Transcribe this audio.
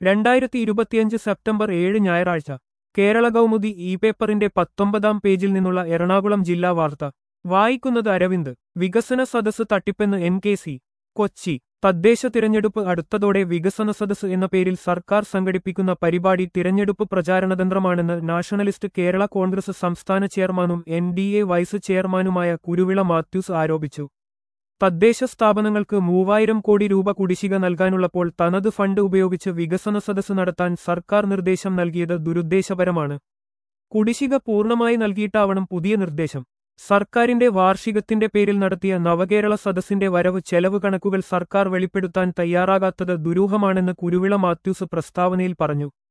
രണ്ടായിരത്തി ഇരുപത്തിയഞ്ച് സെപ്റ്റംബർ ഏഴ് ഞായറാഴ്ച കേരള കൗമുദി ഇ പേപ്പറിന്റെ പത്തൊമ്പതാം പേജിൽ നിന്നുള്ള എറണാകുളം ജില്ലാ വാർത്ത വായിക്കുന്നത് അരവിന്ദ് വികസന സദസ് തട്ടിപ്പെന്ന് എൻ കെ സി കൊച്ചി തദ്ദേശ തിരഞ്ഞെടുപ്പ് അടുത്തതോടെ വികസന സദസ് എന്ന പേരിൽ സർക്കാർ സംഘടിപ്പിക്കുന്ന പരിപാടി തിരഞ്ഞെടുപ്പ് പ്രചാരണതന്ത്രമാണെന്ന് നാഷണലിസ്റ്റ് കേരള കോൺഗ്രസ് സംസ്ഥാന ചെയർമാനും എൻ ഡി എ വൈസ് ചെയർമാനുമായ കുരുവിള മാത്യൂസ് ആരോപിച്ചു തദ്ദേശ സ്ഥാപനങ്ങൾക്ക് മൂവായിരം കോടി രൂപ കുടിശ്ശിക നൽകാനുള്ളപ്പോൾ തനത് ഫണ്ട് ഉപയോഗിച്ച് വികസന സദസ് നടത്താൻ സർക്കാർ നിർദ്ദേശം നൽകിയത് ദുരുദ്ദേശപരമാണ് കുടിശ്ശിക പൂർണ്ണമായി നൽകിയിട്ടാവണം പുതിയ നിർദ്ദേശം സർക്കാരിന്റെ വാർഷികത്തിന്റെ പേരിൽ നടത്തിയ നവകേരള സദസ്സിന്റെ വരവ് ചെലവ് കണക്കുകൾ സർക്കാർ വെളിപ്പെടുത്താൻ തയ്യാറാകാത്തത് ദുരൂഹമാണെന്ന് കുരുവിള മാത്യൂസ് പ്രസ്താവനയിൽ പറഞ്ഞു